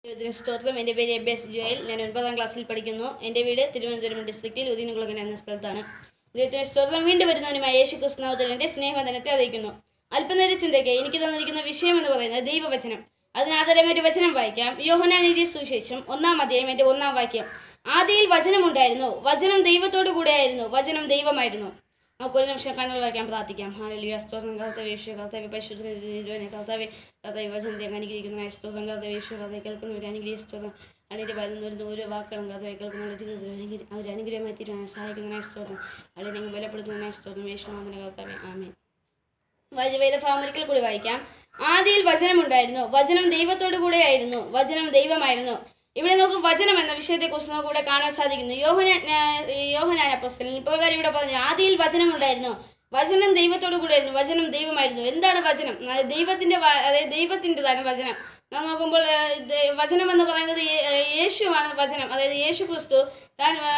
ദൈവത്തിന് സ്തോത്രം എൻ്റെ പേര് എബേസ് ജോയൽ ഞാൻ ഒൻപതാം ക്ലാസ്സിൽ പഠിക്കുന്നു എൻ്റെ വീട് തിരുവനന്തപുരം ഡിസ്ട്രിക്റ്റിൽ ഉദയനകുളങ്ങര എന്ന സ്ഥലത്താണ് ദൈവത്തിന് സ്തോത്രം വീണ്ടും വരുന്നവനുമായ യേശു ക്രിസ്തുനാവതലിൻ്റെ സ്നേഹവന്ദനത്തെ അറിയിക്കുന്നു അല്പനേര ചിന്തയ്ക്ക് എനിക്ക് തന്നിരിക്കുന്ന വിഷയം എന്ന് പറയുന്നത് ദൈവവചനം അതിനാധാരം ഒരു വചനം വായിക്കാം യോഹനാനീതി സുവിശേഷം ഒന്നാം അധ്യായം എൻ്റെ ഒന്നാം വാക്യം ആദിയിൽ വചനമുണ്ടായിരുന്നു വചനം ദൈവത്തോടു കൂടെയായിരുന്നു വചനം ദൈവമായിരുന്നു നമുക്ക് ഒരു നിമിഷം കണ്ണുകളാക്കാൻ പ്രാർത്ഥിക്കാം ഹാലലുയ സ്തോത്രം കർത്താവ് യേശു കർത്താവ് പരിശുദ്ധനെ കർത്താവ് കർത്താവ് വചനത്തെ അനുഗ്രഹിക്കുന്ന സ്തോത്രം കർത്താവ് യേശു കർത്താവ് കേൾക്കുന്നവർ അനുഗ്രഹ സ്തോത്രം അതിൻ്റെ വരുന്ന വരുന്ന ഓരോ വാക്കുകളും കർത്താവ് കേൾക്കുന്നവരുടെ ജീവിതത്തിൽ അനുഗ്രഹ അവർ അനുഗ്രഹമായി തീരുവാൻ സഹായിക്കുന്ന സ്തോത്രം അതിനെ ഞങ്ങൾ ബലപ്പെടുത്തുന്ന സ്തോത്രം യേശുനാഥന കർത്താവെ ആമേൻ വേദഭാവം ഒരിക്കൽ കൂടി വായിക്കാം ആദിയിൽ വചനമുണ്ടായിരുന്നു വചനം ദൈവത്തോടു കൂടെയായിരുന്നു വചനം ദൈവമായിരുന്നു ഇവിടെ നമുക്ക് വചനം എന്ന വിഷയത്തെക്കുറിച്ച് നമുക്ക് ഇവിടെ കാണാൻ സാധിക്കുന്നു യോഹന യോഹനാൻ അപ്പോസ്തലൻ ഇപ്രകാരം ഇവിടെ പറഞ്ഞു ആദിയിൽ വചനമുണ്ടായിരുന്നു വചനം ദൈവത്തോടു കൂടെയായിരുന്നു വചനം ദൈവമായിരുന്നു എന്താണ് വചനം അതായത് ദൈവത്തിന്റെ വ- അതായത് ദൈവത്തിൻ്റെതാണ് വചനം നാം നോക്കുമ്പോൾ ആ, ദ- വചനം എന്ന് പറയുന്നത് യേ- യേശുവാണ് വചനം അതായത് യേശു ക്രിസ്തു താൻ ആ,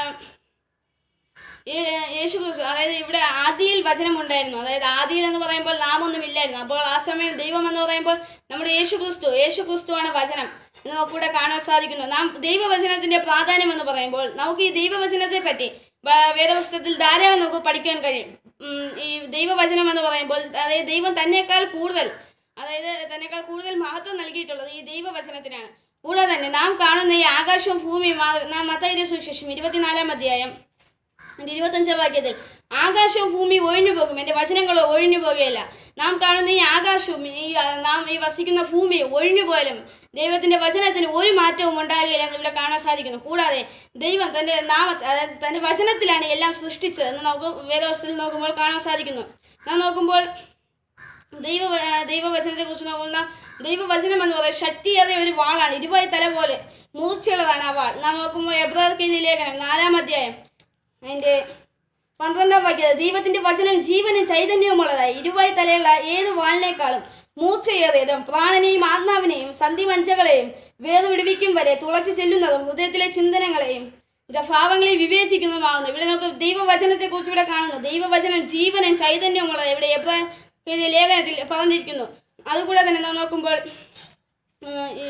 യേ- യേശു ക്രിസ്തു അതായത് ഇവിടെ ആദിയിൽ വചനം ഉണ്ടായിരുന്നു അതായത് ആദിയിൽ എന്ന് പറയുമ്പോൾ നാമൊന്നും ഇല്ലായിരുന്നു അപ്പോൾ ആ സമയം ദൈവം എന്ന് പറയുമ്പോൾ നമ്മുടെ യേശു ക്രിസ്തു യേശു ക്രിസ്തുവാണ് വചനം എന്ന് നമുക്കിവിടെ കാണാൻ സാധിക്കുന്നു നാം ദൈവവചനത്തിന്റെ പ്രാധാന്യം എന്ന് പറയുമ്പോൾ നമുക്ക് ഈ ദൈവവചനത്തെ പറ്റി വ- വേദപുസ്തകത്തിൽ ധാരാളം നമുക്ക് പഠിക്കാൻ കഴിയും ഉം, ഈ ദൈവവചനം എന്ന് പറയുമ്പോൾ അതായത് ദൈവം തന്നെക്കാൾ കൂടുതൽ അതായത് തന്നെക്കാൾ കൂടുതൽ മഹത്വം നൽകിയിട്ടുള്ളത് ഈ ദൈവവചനത്തിനാണ് കൂടാതെ തന്നെ നാം കാണുന്ന ഈ ആകാശവും ഭൂമിയും ആ- നാം മത്തായിയുടെ സുവിശേഷം ഇരുപത്തിനാലാം അധ്യായം എൻ്റെ ഇരുപത്തഞ്ചാം വാക്യത്തിൽ ആകാശവും ഭൂമി ഒഴിഞ്ഞു പോകും എൻ്റെ വചനങ്ങളോ ഒഴിഞ്ഞു പോകുകയില്ല നാം കാണുന്ന ഈ ആകാശവും ഈ ആ, നാം ഈ വസിക്കുന്ന ഭൂമി ഒഴിഞ്ഞു പോയാലും ദൈവത്തിന്റെ വചനത്തിന് ഒരു മാറ്റവും ഉണ്ടാകുകയില്ല എന്ന് ഇവിടെ കാണാൻ സാധിക്കുന്നു കൂടാതെ ദൈവം തന്റെ നാമ അതായത് തന്റെ വചനത്തിലാണ് എല്ലാം സൃഷ്ടിച്ചത് എന്ന് നമുക്ക് വേദവസ്ഥയിൽ നോക്കുമ്പോൾ കാണാൻ സാധിക്കുന്നു നാം നോക്കുമ്പോൾ ദൈവ ദൈവവചനത്തെ കുറിച്ച് നോക്കുന്ന ദൈവവചനം എന്ന് പറയുന്നത് ശക്തിയേറിയ ഒരു വാളാണ് ഇരുവായി തല പോലെ മൂർച്ചയുള്ളതാണ് ആ വാൾ നാം നോക്കുമ്പോൾ എബ്രാർക്ക് ലേഖനം നാലാം അധ്യായം അതിന്റെ പന്ത്രണ്ടാം വാക്യം ദൈവത്തിന്റെ വചനം ജീവനും ചൈതന്യവുമുള്ളതായി ഇരുവായി തലയുള്ള ഏത് വാളിനേക്കാളും മൂർച്ചയേറിയതും പ്രാണനെയും ആത്മാവിനെയും സന്ധിവഞ്ചകളെയും വേർവിടുവിക്കും വരെ തുളച്ചു ചെല്ലുന്നതും ഹൃദയത്തിലെ ചിന്തനങ്ങളെയും ഇത് ഭാവങ്ങളെ വിവേചിക്കുന്നതുമാകുന്നു ഇവിടെ നമുക്ക് ദൈവവചനത്തെ കുറിച്ച് ഇവിടെ കാണുന്നു ദൈവവചനം ജീവനും ചൈതന്യവുമുള്ളത് ഇവിടെ എബ്രാ എഴുതിയ ലേഖനത്തിൽ പറഞ്ഞിരിക്കുന്നു അതുകൂടാതെ തന്നെ നാം നോക്കുമ്പോൾ ഉം, ഈ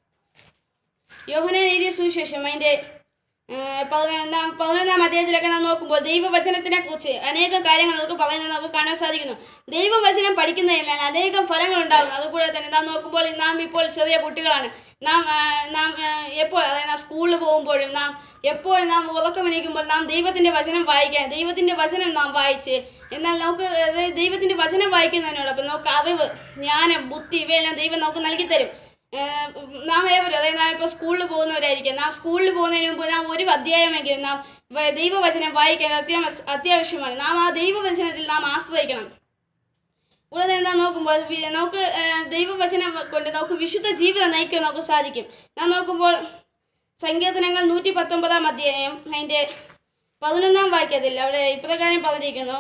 യോഹനാൻ എഴുതിയ സുവിശേഷം അതിൻ്റെ ഏഹ് പതിനൊന്നാം പതിനൊന്നാം അധ്യായത്തിലൊക്കെ നാം നോക്കുമ്പോൾ ദൈവവചനത്തിനെ കുറിച്ച് അനേകം കാര്യങ്ങൾ നമുക്ക് പറയുന്നത് നമുക്ക് കാണാൻ സാധിക്കുന്നു ദൈവവചനം പഠിക്കുന്നതിനാൽ അനേകം ഫലങ്ങൾ ഉണ്ടാകുന്നു അതുകൂടാതെ തന്നെ നാം നോക്കുമ്പോൾ നാം ഇപ്പോൾ ചെറിയ കുട്ടികളാണ് നാം ആ, നാം ആ, എപ്പോൾ അതായത് നാം സ്കൂളിൽ പോകുമ്പോഴും നാം എപ്പോഴും നാം ഉറക്കമെണീക്കുമ്പോൾ നാം ദൈവത്തിന്റെ വചനം വായിക്കാൻ ദൈവത്തിന്റെ വചനം നാം വായിച്ച് എന്നാൽ നമുക്ക് അതായത് ദൈവത്തിന്റെ വചനം വായിക്കുന്നതിനോടൊപ്പം നമുക്ക് അറിവ് ജ്ഞാനം ബുദ്ധി ഇവയെല്ലാം ദൈവം നമുക്ക് നൽകി തരും ഏഹ് നാം ഏവരും അതായത് നാം ഇപ്പോൾ സ്കൂളിൽ പോകുന്നവരായിരിക്കും നാം സ്കൂളിൽ പോകുന്നതിന് മുമ്പ് നാം ഒരു അധ്യായമെങ്കിലും നാം വ- ദൈവവചനം വായിക്കാൻ അത്യാവശ്യ അത്യാവശ്യമാണ് നാം ആ ദൈവവചനത്തിൽ നാം ആശ്രയിക്കണം കൂടാതെ എന്താ നോക്കുമ്പോൾ വി- നമുക്ക് ഏഹ് ദൈവവചനം കൊണ്ട് നമുക്ക് വിശുദ്ധ ജീവിതം നയിക്കാൻ നമുക്ക് സാധിക്കും നാം നോക്കുമ്പോൾ സങ്കീർത്തനങ്ങൾ നൂറ്റി പത്തൊമ്പതാം അധ്യായം അതിൻ്റെ പതിനൊന്നാം വാക്യത്തിൽ അവിടെ ഇപ്രകാരം പറഞ്ഞിരിക്കുന്നു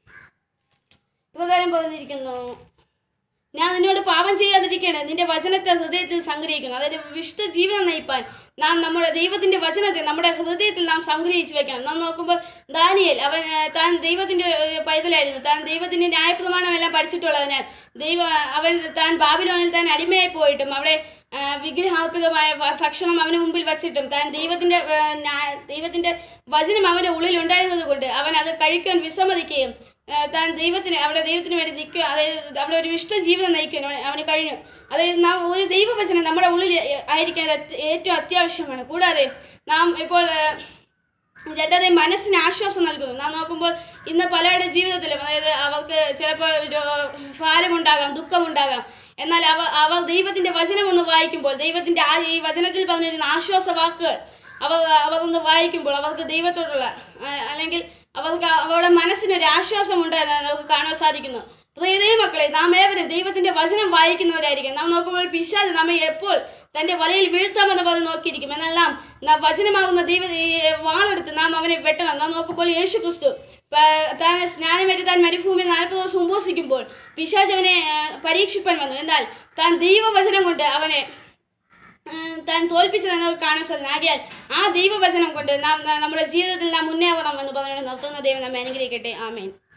ഇപ്രകാരം പറഞ്ഞിരിക്കുന്നു ഞാൻ നിന്നോട് പാപം ചെയ്യാതിരിക്കേണ്ടത് നിന്റെ വചനത്തെ ഹൃദയത്തിൽ സംഗ്രഹിക്കുന്നു അതായത് വിശുദ്ധ ജീവിതം നയിപ്പാൻ നാം നമ്മുടെ ദൈവത്തിന്റെ വചനത്തെ നമ്മുടെ ഹൃദയത്തിൽ നാം സംഗ്രഹിച്ചു വെക്കണം നാം നോക്കുമ്പോൾ ദാനിയേൽ അവൻ ഏർ, താൻ ദൈവത്തിന്റെ ഒരു പൈതലായിരുന്നു താൻ ദൈവത്തിന്റെ ന്യായപ്രമാണമെല്ലാം പഠിച്ചിട്ടുള്ളതിനാൽ ദൈവ അവൻ താൻ ബാബിലോണിൽ താൻ അടിമയായി പോയിട്ടും അവിടെ ആ, വിഗ്രഹാർപ്പിതമായ ഭ- ഭക്ഷണം അവന് മുമ്പിൽ വച്ചിട്ടും താൻ ദൈവത്തിന്റെ ഏർ, ന്യായ- ദൈവത്തിന്റെ വചനം അവന്റെ ഉള്ളിൽ ഉണ്ടായിരുന്നത് കൊണ്ട് അവൻ അത് കഴിക്കാൻ വിസമ്മതിക്കുകയും ഏർ, താൻ ദൈവത്തിന് അവിടെ ദൈവത്തിന് വേണ്ടി നിൽക്കുക അതായത് അവിടെ ഒരു ഇഷ്ട ജീവിതം നയിക്കാൻ അവന് അവന് കഴിഞ്ഞു അതായത് നാം ഒരു ദൈവവചനം നമ്മുടെ ഉള്ളിൽ ആയിരിക്കേണ്ടത് അത്യ- ഏറ്റവും അത്യാവശ്യമാണ് കൂടാതെ നാം ഇപ്പോൾ ഏർ, രണ്ടത് മനസ്സിന് ആശ്വാസം നൽകുന്നു നാം നോക്കുമ്പോൾ ഇന്ന് പലരുടെ ജീവിതത്തിലും അതായത് അവർക്ക് ചിലപ്പോൾ രോ- ഭാരമുണ്ടാകാം ദുഃഖമുണ്ടാകാം എന്നാൽ അവ അവർ ദൈവത്തിന്റെ വചനം ഒന്ന് വായിക്കുമ്പോൾ ദൈവത്തിന്റെ ആ ഈ വചനത്തിൽ പറഞ്ഞിരുന്ന ആശ്വാസ വാക്കുകൾ അവർ അവർ ഒന്ന് വായിക്കുമ്പോൾ അവർക്ക് ദൈവത്തോടുള്ള ആ, അല്ലെങ്കിൽ അവർക്ക് അവരുടെ മനസ്സിനൊരു ആശ്വാസം ഉണ്ടായെന്ന് നമുക്ക് കാണാൻ സാധിക്കുന്നു പ്രിയതേ മക്കളെ നാം ഏവരും ദൈവത്തിന്റെ വചനം വായിക്കുന്നവരായിരിക്കും നാം നോക്കുമ്പോൾ പിശാജ് നമ്മെ എപ്പോൾ തന്റെ വലയിൽ വീഴ്ത്താമെന്ന് പറഞ്ഞ് നോക്കിയിരിക്കും എന്നാൽ നാം നാം വചനമാകുന്ന ദൈവ ഈ വാളെടുത്ത് നാം അവനെ വെട്ടണം നാം നോക്കുമ്പോൾ യേശു ക്രിസ്തു പ- താൻ സ്നാനമേറ്റ് താൻ മരുഭൂമി നാൽപ്പത് ദിവസം ഉപവസിക്കുമ്പോൾ പിശാജ് അവനെ ആ, പരീക്ഷിപ്പാൻ വന്നു എന്നാൽ താൻ ദൈവവചനം കൊണ്ട് അവനെ ഉം, താൻ തോൽപ്പിച്ചതെന്ന് നമുക്ക് കാണാൻ സാധിക്കും ആകിയാൽ ആ ദൈവവചനം കൊണ്ട് നാം നമ്മുടെ ജീവിതത്തിൽ നാം മുന്നേറണം എന്ന് പറഞ്ഞുകൊണ്ട് നിർത്തുന്ന ദൈവം നമ്മെ അനുഗ്രഹിക്കട്ടെ ആമേൻ